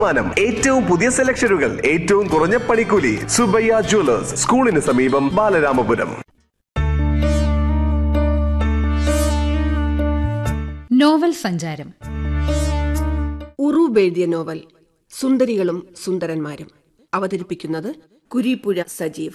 സമ്മാനം ഏറ്റവും പുതിയ സെലക്ഷനുകൾ ഏറ്റവും കുറഞ്ഞ പണിക്കൂലി സുബയ്യ ജ്വല്ലേഴ്സ് സ്കൂളിന് സമീപം ബാലരാമപുരം നോവൽ സഞ്ചാരം ഉറൂബ് എഴുതിയ നോവൽ സുന്ദരികളും സുന്ദരന്മാരും അവതരിപ്പിക്കുന്നത് കുരീപ്പുഴ സജീവ്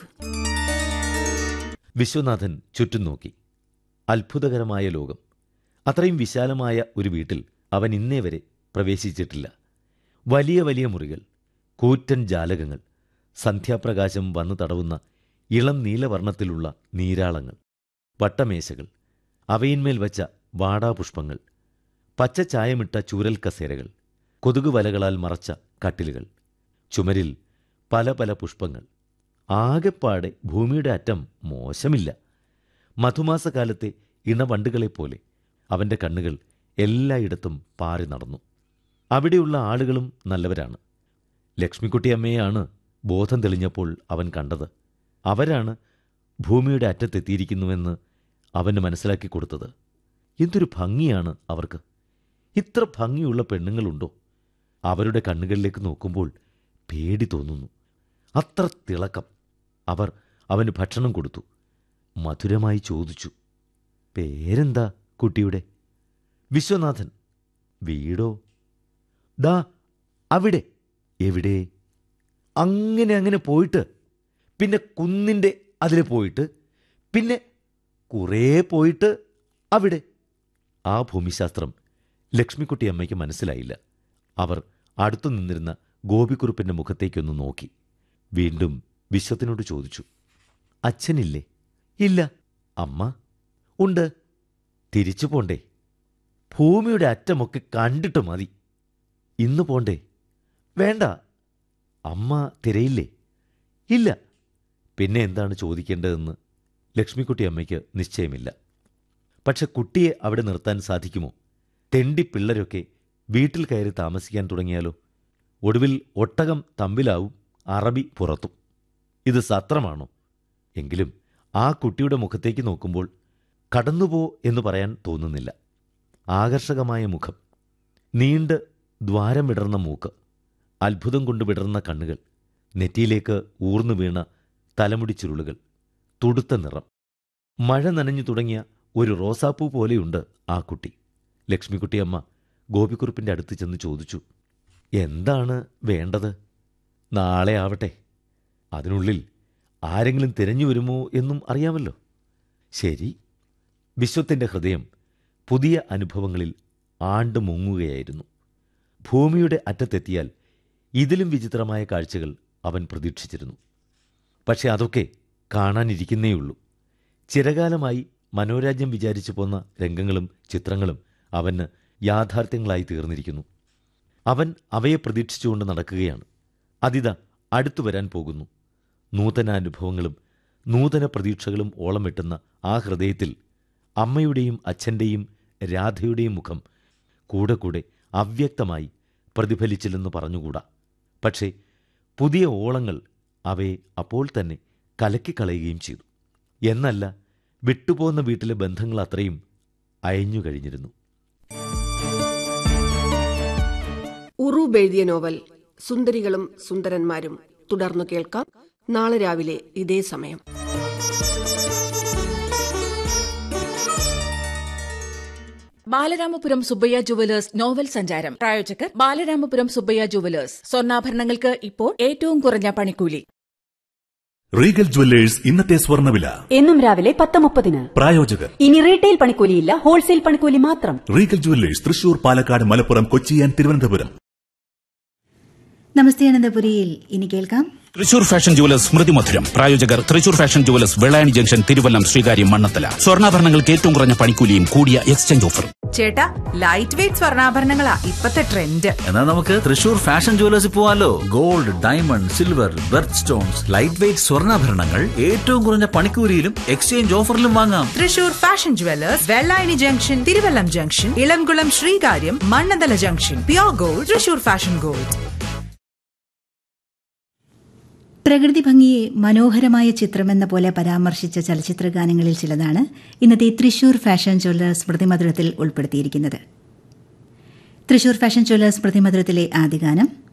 വിശ്വനാഥൻ ചുറ്റും നോക്കി അത്ഭുതകരമായ ലോകം അത്രയും വിശാലമായ ഒരു വീട്ടിൽ അവൻ ഇന്നേ വരെ പ്രവേശിച്ചിട്ടില്ല വലിയ വലിയ മുറികൾ കൂറ്റൻ ജാലകങ്ങൾ സന്ധ്യാപ്രകാശം വന്നു തടവുന്ന ഇളം നീലവർണ്ണത്തിലുള്ള നീരാളങ്ങൾ വട്ടമേശകൾ അവയിന്മേൽ വച്ച വാടാപുഷ്പങ്ങൾ പച്ച ചായമിട്ട ചൂരൽ കസേരകൾ കൊതുകു വലകളാൽ മറച്ച കട്ടിലുകൾ ചുമരിൽ പല പല പുഷ്പങ്ങൾ ആകെപ്പാടെ ഭൂമിയുടെ അറ്റം മോശമില്ല മധുമാസകാലത്തെ ഇണവണ്ടുകളെപ്പോലെ അവൻ്റെ കണ്ണുകൾ എല്ലായിടത്തും പാറി നടന്നു അവിടെയുള്ള ആളുകളും നല്ലവരാണ് ലക്ഷ്മിക്കുട്ടിയമ്മയെയാണ് ബോധം തെളിഞ്ഞപ്പോൾ അവൻ കണ്ടത് അവരാണ് ഭൂമിയുടെ അറ്റത്തെത്തിയിരിക്കുന്നുവെന്ന് അവന് മനസ്സിലാക്കി കൊടുത്തത് എന്തൊരു ഭംഗിയാണ് അവർക്ക് ഇത്ര ഭംഗിയുള്ള പെണ്ണുങ്ങളുണ്ടോ അവരുടെ കണ്ണുകളിലേക്ക് നോക്കുമ്പോൾ പേടി തോന്നുന്നു അത്ര തിളക്കം അവർ അവന് ഭക്ഷണം കൊടുത്തു മധുരമായി ചോദിച്ചു പേരെന്താ കുട്ടിയുടെ വിശ്വനാഥൻ വീടോ ദാ അവിടെ എവിടെ അങ്ങനെ അങ്ങനെ പോയിട്ട് പിന്നെ കുന്നിൻ്റെ അതിൽ പോയിട്ട് പിന്നെ കുറേ പോയിട്ട് അവിടെ ആ ഭൂമിശാസ്ത്രം ലക്ഷ്മിക്കുട്ടി അമ്മയ്ക്ക് മനസ്സിലായില്ല അവർ അടുത്തു നിന്നിരുന്ന ഗോപിക്കുറുപ്പിന്റെ മുഖത്തേക്കൊന്ന് നോക്കി വീണ്ടും വിശ്വത്തിനോട് ചോദിച്ചു അച്ഛനില്ലേ ഇല്ല അമ്മ ഉണ്ട് തിരിച്ചു പോണ്ടേ ഭൂമിയുടെ അറ്റമൊക്കെ കണ്ടിട്ട് മതി ഇന്ന് പോണ്ടേ വേണ്ട അമ്മ തിരയില്ലേ ഇല്ല പിന്നെ എന്താണ് ചോദിക്കേണ്ടതെന്ന് ലക്ഷ്മിക്കുട്ടി അമ്മയ്ക്ക് നിശ്ചയമില്ല പക്ഷെ കുട്ടിയെ അവിടെ നിർത്താൻ സാധിക്കുമോ തെണ്ടി പിള്ളരൊക്കെ വീട്ടിൽ കയറി താമസിക്കാൻ തുടങ്ങിയാലോ ഒടുവിൽ ഒട്ടകം തമ്പിലാവും അറബി പുറത്തും ഇത് സത്രമാണോ എങ്കിലും ആ കുട്ടിയുടെ മുഖത്തേക്ക് നോക്കുമ്പോൾ കടന്നുപോ എന്ന് പറയാൻ തോന്നുന്നില്ല ആകർഷകമായ മുഖം നീണ്ട് ദ്വാരം വിടർന്ന മൂക്ക് അത്ഭുതം കൊണ്ട് വിടർന്ന കണ്ണുകൾ നെറ്റിയിലേക്ക് ഊർന്നു വീണ തലമുടി ചുരുളുകൾ തുടുത്ത നിറം മഴ നനഞ്ഞു തുടങ്ങിയ ഒരു റോസാപ്പൂ പോലെയുണ്ട് ആ കുട്ടി ലക്ഷ്മിക്കുട്ടിയമ്മ ഗോപിക്കുറുപ്പിന്റെ അടുത്ത് ചെന്ന് ചോദിച്ചു എന്താണ് വേണ്ടത് നാളെ ആവട്ടെ അതിനുള്ളിൽ ആരെങ്കിലും തിരഞ്ഞു വരുമോ എന്നും അറിയാമല്ലോ ശരി വിശ്വത്തിന്റെ ഹൃദയം പുതിയ അനുഭവങ്ങളിൽ ആണ്ട് മുങ്ങുകയായിരുന്നു ഭൂമിയുടെ അറ്റത്തെത്തിയാൽ ഇതിലും വിചിത്രമായ കാഴ്ചകൾ അവൻ പ്രതീക്ഷിച്ചിരുന്നു പക്ഷെ അതൊക്കെ കാണാനിരിക്കുന്നേയുള്ളൂ ചിരകാലമായി മനോരാജ്യം വിചാരിച്ചു പോന്ന രംഗങ്ങളും ചിത്രങ്ങളും അവന് യാഥാർത്ഥ്യങ്ങളായി തീർന്നിരിക്കുന്നു അവൻ അവയെ പ്രതീക്ഷിച്ചുകൊണ്ട് നടക്കുകയാണ് അതിത അടുത്തു വരാൻ പോകുന്നു നൂതനാനുഭവങ്ങളും നൂതന പ്രതീക്ഷകളും ഓളം വെട്ടുന്ന ആ ഹൃദയത്തിൽ അമ്മയുടെയും അച്ഛൻ്റെയും രാധയുടെയും മുഖം കൂടെ കൂടെ അവ്യക്തമായി പ്രതിഫലിച്ചില്ലെന്ന് പറഞ്ഞുകൂടാ പക്ഷേ പുതിയ ഓളങ്ങൾ അവയെ അപ്പോൾ തന്നെ കലക്കിക്കളയുകയും ചെയ്തു എന്നല്ല വിട്ടുപോകുന്ന വീട്ടിലെ ബന്ധങ്ങൾ അത്രയും അയഞ്ഞു കഴിഞ്ഞിരുന്നു ഉറൂബ് എഴുതിയ നോവൽ സുന്ദരികളും സുന്ദരന്മാരും തുടർന്നു കേൾക്കാം നാളെ രാവിലെ ഇതേ സമയം ബാലരാമപുരം സുബ്ബയ്യ ജുവലേഴ്സ് നോവൽ സഞ്ചാരം പ്രായോജകർ ബാലരാമപുരം സുബ്ബയ്യ ജുവലേഴ്സ് സ്വർണ്ണാഭരണങ്ങൾക്ക് ഇപ്പോൾ ഏറ്റവും കുറഞ്ഞ പണിക്കൂലി റീഗൽ ജുവല്ലേഴ്സ് ഇന്നത്തെ സ്വർണ്ണവില എന്നും രാവിലെ പത്ത് മുപ്പതിന് പ്രായോജകർ ഇനി റീറ്റെയിൽ പണിക്കൂലിയില്ല ഹോൾസെയിൽ പണിക്കൂലി മാത്രം Regal jewellers Thrissur Palakkad Malappuram Kochi and Thiruvananthapuram നമസ്തേ അനന്തപുരിയിൽ ഇനി കേൾക്കാം തൃശൂർ ഫാഷൻ ജുവലേഴ്സ് സ്മൃതി മധുരം പ്രായോജകർ Thrissur fashion jewellers Vellayani junction Thiruvallam Sreekaryam Mannanthala സ്വർണ്ണാഭരണങ്ങൾക്ക് ഏറ്റവും കുറഞ്ഞ പണിക്കൂലിയും കൂടിയ എക്സ്ചേഞ്ച് ഓഫറും ചേട്ടാ ലൈറ്റ് വെയിറ്റ് സ്വർണ്ണാഭരണങ്ങളാ ഇപ്പത്തെ ട്രെൻഡ് എന്നാ നമുക്ക് തൃശൂർ ഫാഷൻ ജുവലേഴ്സിൽ പോവാലോ gold diamond silver birth stones light weight സ്വർണ്ണാഭരണങ്ങൾ ഏറ്റവും കുറഞ്ഞ പണിക്കൂലിയിലും എക്സ്ചേഞ്ച് ഓഫറിലും വാങ്ങാം Thrissur fashion jewellers Vellayani junction Thiruvallam junction Elamkulam Sreekaryam Mannanthala junction pure gold Thrissur fashion gold പ്രകൃതി ഭംഗിയെ മനോഹരമായ ചിത്രമെന്ന പോലെ പരാമർശിച്ച ചലച്ചിത്ര ഗാനങ്ങളിൽ ചിലതാണ് ഇന്നത്തെ തൃശൂർ ഫാഷൻ ജ്വല്ലേഴ്സ് സ്മൃതിമധുരത്തിൽ ഉൾപ്പെടുത്തിയിരിക്കുന്നത് തൃശൂർ ഫാഷൻ ജ്വല്ലേഴ്സ് സ്മൃതിമധുരത്തിലെ ആദ്യ ഗാനം